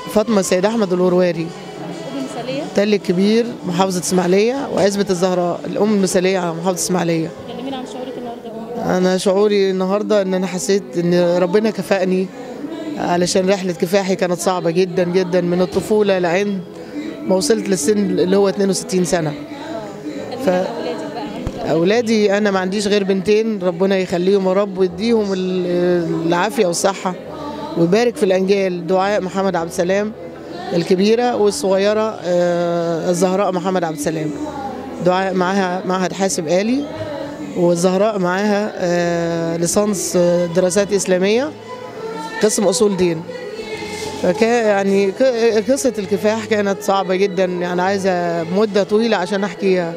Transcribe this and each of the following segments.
فاطمه سيد احمد الورواري ام مثاليه تل الكبير محافظه اسماعيليه وعزبه الزهراء الام المثاليه على محافظه اسماعيليه كلمينا عن شعورك النهارده يا ام انا شعوري النهارده ان انا حسيت ان ربنا كفأني علشان رحله كفاحي كانت صعبه جدا جدا من الطفوله لعند ما وصلت للسن اللي هو 62 سنه ف... اولادك بقى عندك اولادي انا ما عنديش غير بنتين ربنا يخليهم يا رب ويديهم ال- العافيه والصحه ويبارك في الانجيل دعاء محمد عبد السلام الكبيره والصغيره آه، الزهراء محمد عبد السلام دعاء معاها معهد حاسب آلي والزهراء معاها آه، ليسانس آه، دراسات اسلاميه قسم اصول دين فكان يعني ك- قصه الكفاح كانت صعبه جدا يعني عايزه مده طويله عشان احكيها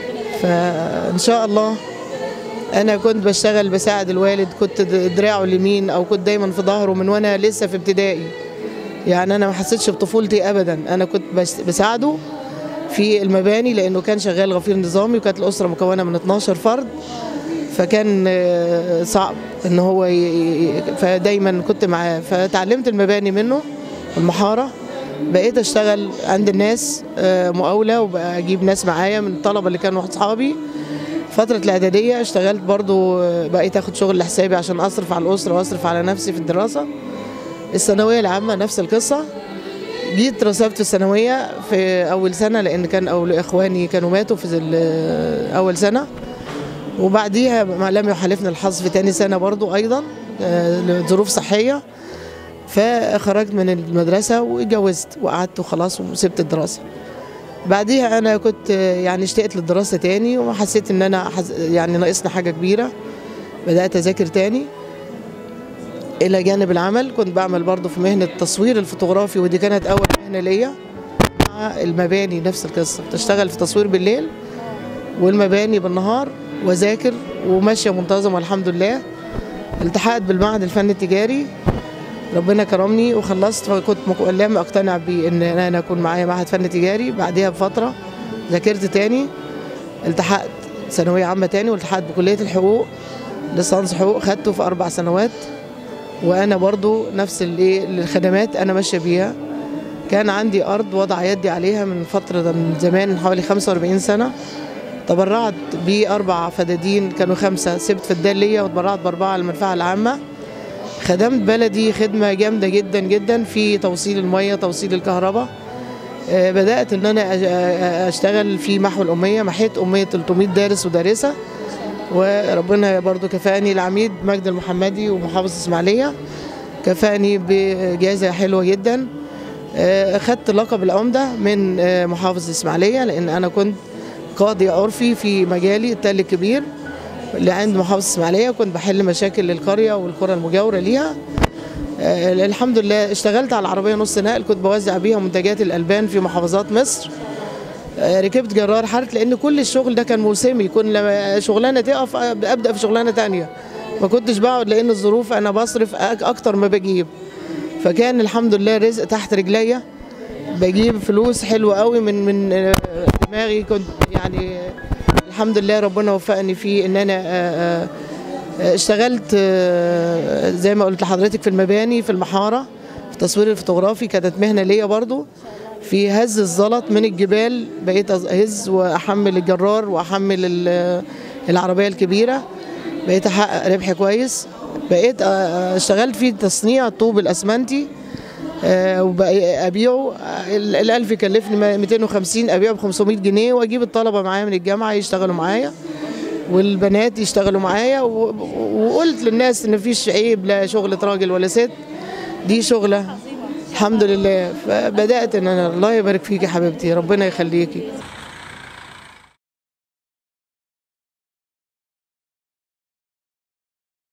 فان شاء الله انا كنت بشتغل بساعد الوالد كنت د- دراعه اليمين او كنت دايما في ظهره من وانا لسه في ابتدائي يعني انا ما حسيتش بطفولتي ابدا انا كنت بس- بساعده في المباني لانه كان شغال غفير نظامي وكانت الاسره مكونه من 12 فرد فكان آه، صعب ان هو ي- ي- فدايما كنت معاه فتعلمت المباني منه المحاره بقيت اشتغل عند الناس آه، مقاوله وبجيب ناس معايا من الطلبه اللي كانوا اصحابي فترة الإعدادية اشتغلت برضو آه، بقيت أخد شغل لحسابي عشان أصرف على الأسرة وأصرف على نفسي في الدراسة الثانوية العامة نفس القصة جيت رسبت في الثانوية في أول سنة لأن كان أول إخواني كانوا ماتوا في ال- أول سنة وبعديها ما لم يحالفني الحظ في تاني سنة برضو أيضا آه، لظروف صحية فخرجت من المدرسة واتجوزت وقعدت وخلاص وسبت الدراسة بعديها أنا كنت آه، يعني اشتقت للدراسة تاني وحسيت إن أنا حز... يعني ناقصني حاجة كبيرة بدأت أذاكر تاني إلى جانب العمل كنت بعمل برضو في مهنة التصوير الفوتوغرافي ودي كانت أول مهنة ليا مع المباني نفس القصة بتشتغل في تصوير بالليل والمباني بالنهار وذاكر وماشية منتظمة الحمد لله التحقت بالمعهد الفني التجاري ربنا كرمني وخلصت فكنت مك- لم اقتنع بان انا اكون معايا معهد فن تجاري بعدها بفتره ذاكرت تاني التحقت ثانويه عامه تاني والتحقت بكليه الحقوق ليسانس حقوق خدته في اربع سنوات وانا برضو نفس الايه الخدمات انا ماشيه بيها كان عندي ارض وضع يدي عليها من فتره من زمان من حوالي 45 سنه تبرعت باربع فدادين كانوا خمسه سبت فدان ليا وتبرعت باربعه للمنفعه العامه خدمت بلدي خدمة جامدة جدا جدا في توصيل المية توصيل الكهرباء آه، بدأت ان انا أج- آه، اشتغل في محو الامية محيت امية 300 دارس ودارسة وربنا برضو كفاني العميد مجد المحمدي ومحافظ اسماعيلية كفاني بجائزة حلوة جدا آه، اخدت لقب العمدة من آه، محافظ اسماعيلية لان انا كنت قاضي عرفي في مجالي التل الكبير اللي عند محافظة اسماعيلية كنت بحل مشاكل القرية والقرى المجاورة ليها آه، الحمد لله اشتغلت على العربية نص نقل كنت بوزع بيها منتجات الألبان في محافظات مصر آه، ركبت جرار حرث لأن كل الشغل ده كان موسمي كل لما شغلانة تقف آه، أبدأ في شغلانة تانية ما كنتش بقعد لأن الظروف أنا بصرف أك- أكتر ما بجيب فكان الحمد لله رزق تحت رجليا بجيب فلوس حلوة قوي من من آه، دماغي كنت يعني آه، الحمد لله ربنا وفقني فيه ان انا آه، آه، اشتغلت آه، زي ما قلت لحضرتك في المباني في المحاره في التصوير الفوتوغرافي كانت مهنه ليا برضو في هز الزلط من الجبال بقيت اهز واحمل الجرار واحمل ال- العربيه الكبيره بقيت احقق ربح كويس بقيت آه، اشتغلت في تصنيع الطوب الاسمنتي آه، وبقى ابيعه آه، ال- الالف يكلفني 250 ابيعه ب 500 جنيه واجيب الطلبه معايا من الجامعه يشتغلوا معايا والبنات يشتغلوا معايا و- وقلت للناس ان مفيش عيب لا شغلة راجل ولا ست دي شغله الحمد لله فبدات ان انا الله يبارك فيكي يا حبيبتي ربنا يخليكي